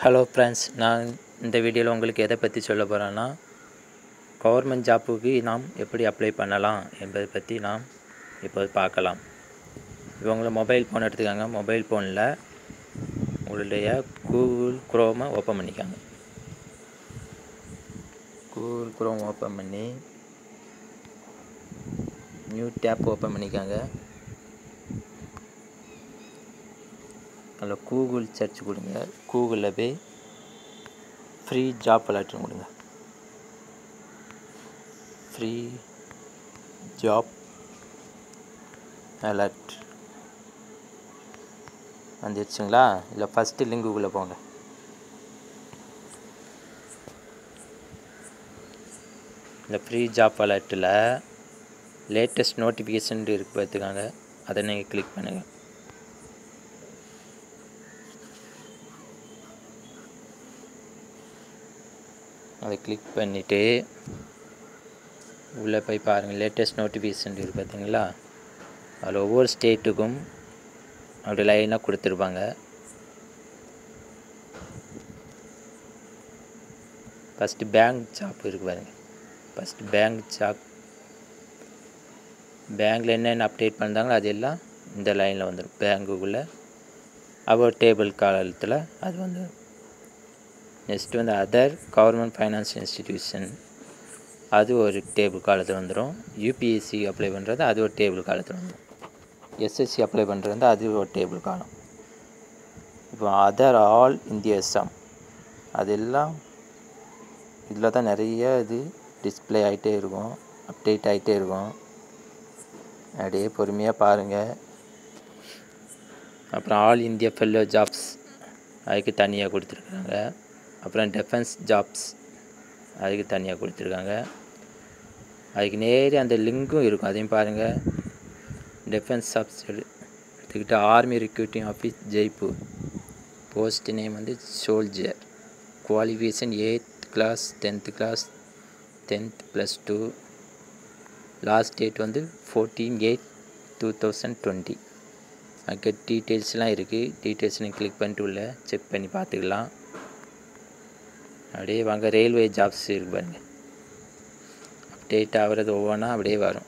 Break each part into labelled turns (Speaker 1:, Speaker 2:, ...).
Speaker 1: hello friends நான் இந்த வீடியோவில் உங்களுக்கு எதை பற்றி சொல்ல போகிறேன்னா கவர்மெண்ட் ஜாப்புக்கு நாம் எப்படி அப்ளை பண்ணலாம் என்பதை பற்றி நாம் இப்போது பார்க்கலாம் இவங்கள மொபைல் ஃபோன் எடுத்துக்காங்க மொபைல் ஃபோனில் உங்களுடைய கூகுள் குரோமை ஓப்பன் பண்ணிக்காங்க கூகுள் குரோம் ஓப்பன் பண்ணி நியூ டேப் ஓப்பன் பண்ணிக்காங்க அதில் கூகுள் சர்ச் கொடுங்க கூகுளில் போய் ஃப்ரீ ஜாப் அலர்ட்னு கொடுங்க ஃப்ரீ ஜாப் அலர்ட் வந்துடுச்சுங்களா இல்லை ஃபஸ்ட்டு லிங்குக்குள்ளே போங்க இந்த ஃப்ரீ ஜாப் அலர்ட்டில் லேட்டஸ்ட் நோட்டிஃபிகேஷன் இருக்கு பார்த்துக்காங்க அதை நீங்கள் கிளிக் பண்ணுங்கள் அதை கிளிக் பண்ணிவிட்டு உள்ளே போய் பாருங்கள் லேட்டஸ்ட் நோட்டிஃபிகேஷன் இருக்குது பார்த்தீங்களா அதில் ஒவ்வொரு ஸ்டேட்டுக்கும் அப்படி லைனாக கொடுத்துருப்பாங்க ஃபஸ்ட்டு பேங்க் ஜாப் இருக்குது பாருங்கள் ஃபஸ்ட்டு பேங்க் ஜாப் பேங்க்கில் என்னென்ன அப்டேட் பண்ணுறாங்களோ அது எல்லாம் இந்த லைனில் வந்துடும் பேங்க்குள்ளே அவர் டேபிள் காலத்தில் அது வந்துடும் நெக்ஸ்ட் வந்து அதர் கவர்மெண்ட் ஃபைனான்ஸ் இன்ஸ்டிடியூஷன் அது ஒரு டேபிள் காலத்தில் வந்துடும் யூபிஎஸ்சி அப்ளை பண்ணுறது அது ஒரு டேபிள் காலத்தில் வந்துடும் எஸ்எஸ்சி அப்ளை பண்ணுறது அது ஒரு டேபிள் காலம் இப்போ அதர் ஆல் இந்திய எஸ்எம் அதெல்லாம் இதில் தான் நிறைய இது டிஸ்பிளே ஆகிட்டே இருக்கும் அப்டேட் ஆகிட்டே இருக்கும் அப்படியே பொறுமையாக பாருங்கள் அப்புறம் ஆல் இந்தியா ஃபெல்லோ ஜாப்ஸ் அதுக்கு தனியாக கொடுத்துருக்குறாங்க அப்புறம் டெஃபென்ஸ் ஜாப்ஸ் அதுக்கு தனியாக கொடுத்துருக்காங்க அதுக்கு நேரே அந்த லிங்க்கும் இருக்கும் அதையும் பாருங்கள் டெஃபென்ஸ் ஜாப்ஸ் எடுத்துக்கிட்டு army recruiting office Jaipur post name வந்து soldier qualification eighth class tenth class tenth plus two last date வந்து fourteen eight two thousand twenty அதுக்கு டீட்டெயில்ஸ்லாம் இருக்குது டீட்டெயில்ஸ் நீங்கள் கிளிக் பண்ணிட்டு உள்ள செக் பண்ணி பார்த்துக்கலாம் அப்படியே வாங்க ரயில்வே ஜாப்ஸ் இருக்கு பாருங்க அப்டேட் ஆகிறது ஒவ்வொன்றா அப்படியே வரும்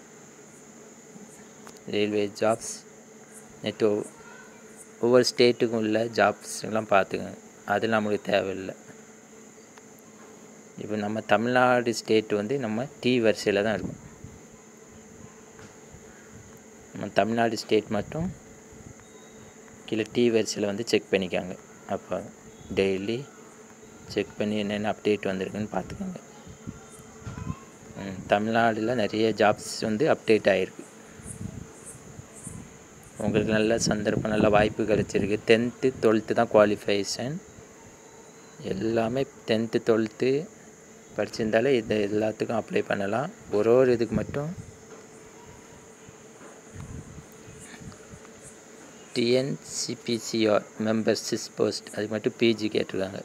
Speaker 1: ரயில்வே ஜாப்ஸ் நெட் ஒவ்வொரு ஸ்டேட்டுக்கும் உள்ள ஜாப்ஸ்லாம் பார்த்துக்கோங்க அது நம்மளுக்கு தேவையில்லை இப்போ நம்ம தமிழ்நாடு ஸ்டேட் வந்து நம்ம டி வரிசையில் தான் இருக்கும் நம்ம தமிழ்நாடு ஸ்டேட் மட்டும் கீழே டி வரிசையில் வந்து செக் பண்ணிக்காங்க அப்போ டெய்லி செக் பண்ணி என்னென்ன அப்டேட் வந்திருக்குன்னு பார்த்துக்கோங்க தமிழ்நாட்டில் நிறைய ஜாப்ஸ் வந்து அப்டேட் ஆகிருக்கு உங்களுக்கு நல்ல சந்தர்ப்பம் நல்ல வாய்ப்பு கிடச்சிருக்கு டென்த்து டுவெல்த்து தான் குவாலிஃபிகேஷன் எல்லாமே டென்த்து டுவெல்த்து படிச்சிருந்தாலே இது எல்லாத்துக்கும் அப்ளை பண்ணலாம் ஒரு ஒரு இதுக்கு மட்டும் டிஎன்சிபிசிஆர் மெம்பர்ஷிப் போஸ்ட் அது மட்டும் பிஜி கேட்டிருக்காங்க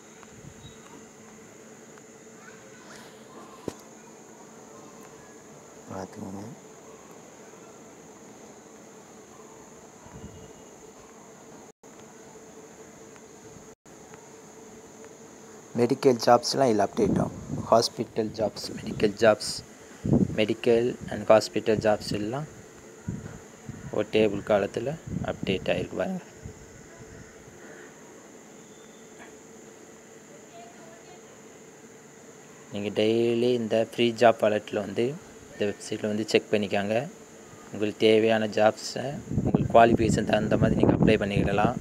Speaker 1: பார்த்துக்கோங்க மெடிக்கல் ஜாப்ஸ்லாம் இதில் அப்டேட் ஆகும் hospital jobs medical jobs medical and hospital jobs எல்லாம் ஒரு டேபிள் காலத்தில் அப்டேட் ஆகிருக்கு பாருங்கள் நீங்கள் டெய்லி இந்த ஃப்ரீ ஜாப் அலர்ட்டில் வந்து இந்த வெப்சைட்டில் வந்து செக் பண்ணிக்காங்க உங்களுக்கு தேவையான ஜாப்ஸை உங்களுக்கு குவாலிஃபிகேஷன் தகுந்த மாதிரி நீங்கள் அப்ளை பண்ணிக்கிடலாம்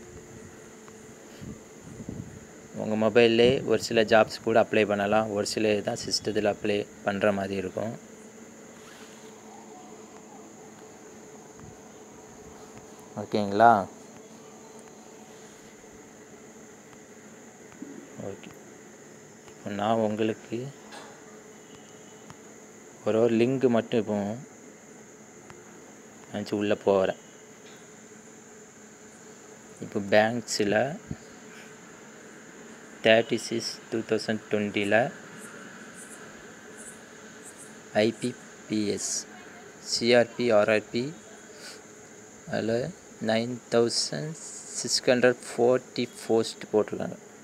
Speaker 1: உங்கள் மொபைல்லே ஒரு சில ஜாப்ஸ் கூட அப்ளை பண்ணலாம் ஒரு சில தான் சிஸ்டத்தில் அப்ளை பண்ணுற மாதிரி இருக்கும் ஓகேங்களா ஓகே நான் உங்களுக்கு ஒரு ஒரு லிங்க் மட்டும் இப்போ நினச்சி உள்ளே போகிறேன் இப்போ பேங்க்ஸில் தேர்ட்டி சிக்ஸ் டூ தௌசண்ட் டுவெண்ட்டியில் ஐபிபிஎஸ் சிஆர்பி ஆர்ஆர்பி அதில் nine thousand six hundred forty post போட்டிருக்காங்க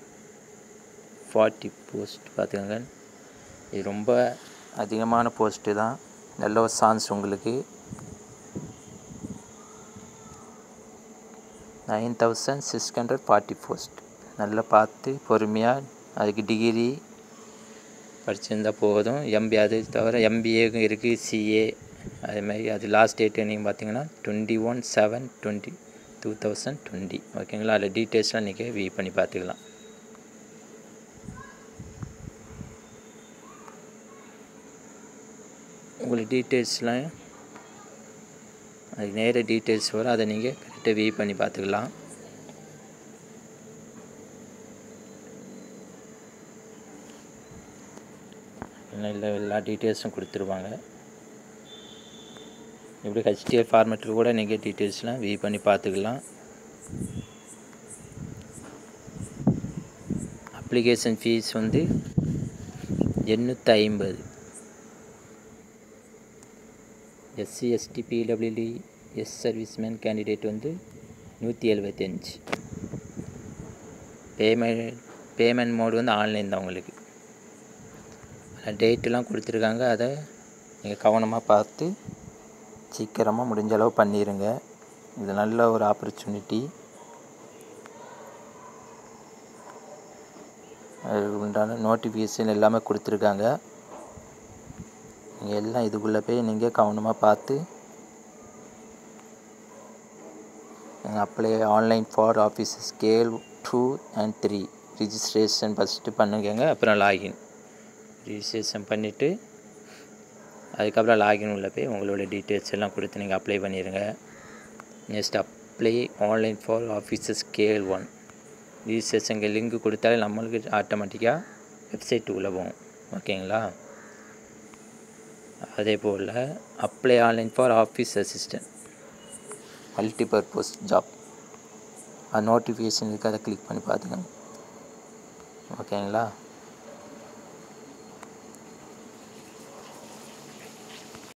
Speaker 1: ஃபார்ட்டி போஸ்ட் பார்த்துக்கோங்க இது ரொம்ப அதிகமான போஸ்ட்டு தான் நல்ல ஒரு சான்ஸ் உங்களுக்கு nine thousand six hundred forty post நல்லா பார்த்து பொறுமையாக அதுக்கு டிகிரி படிச்சிருந்தா போதும் எம்பி அது தவிர எம்பிஏக்கும் இருக்குது சிஏ அதேமாதிரி அது லாஸ்ட் டேட் நீங்கள் பார்த்தீங்கன்னா twenty one seven twenty two thousand twenty ஓகேங்களா அதில் டீட்டெயில்ஸ்லாம் நீங்கள் வியூ பண்ணி பார்த்துக்கலாம் உங்களுக்கு டீட்டெயில்ஸ்லாம் அது நேர டீட்டெயில்ஸ் வரும் அதை நீங்கள் கரெக்டாக வியூ பண்ணி பார்த்துக்கலாம் இல்லை எல்லா டீட்டெயில்ஸும் கொடுத்துருவாங்க இப்படி ஹெச்டிஎல் ஃபார்மேட்டில் கூட நீங்கள் டீட்டெயில்ஸ்லாம் வியூ பண்ணி பார்த்துக்கலாம் அப்ளிகேஷன் ஃபீஸ் வந்து எண்ணூற்றி ஐம்பது SC ST PWD ex serviceman candidate வந்து நூற்றி எழுபத்தஞ்சி பேமெண்ட் பேமெண்ட் மோடு வந்து ஆன்லைன் தான் உங்களுக்கு டேட்டெலாம் கொடுத்துருக்காங்க அதை நீங்கள் கவனமாக பார்த்து சீக்கிரமாக முடிஞ்ச அளவு பண்ணிடுங்க இது நல்ல ஒரு ஆப்பர்ச்சுனிட்டி அது உண்டான நோட்டிஃபிகேஷன் எல்லாமே கொடுத்துருக்காங்க நீங்கள் எல்லாம் இதுக்குள்ளே போய் நீங்கள் கவனமாக பார்த்து apply online for office scale two and three registration first பண்ணுங்க அப்புறம் லாகின் ரிஜிஸ்ட்ரேஷன் பண்ணிவிட்டு அதுக்கப்புறம் லாகின் உள்ள போய் உங்களோட டீட்டெயில்ஸ் எல்லாம் கொடுத்து நீங்கள் அப்ளை பண்ணிடுங்க next apply online for offices scale one ரிஜிஸ்ட்ரேஷனுக்கு லிங்க் கொடுத்தாலே நம்மளுக்கு ஆட்டோமேட்டிக்காக வெப்சைட்டுக்குள்ளே போகும் ஓகேங்களா அதே போல் apply online for office assistant multipurpose job அது நோட்டிஃபிகேஷன் இருக்குது அதை கிளிக் பண்ணி பார்த்துக்கங்க ஓகேங்களா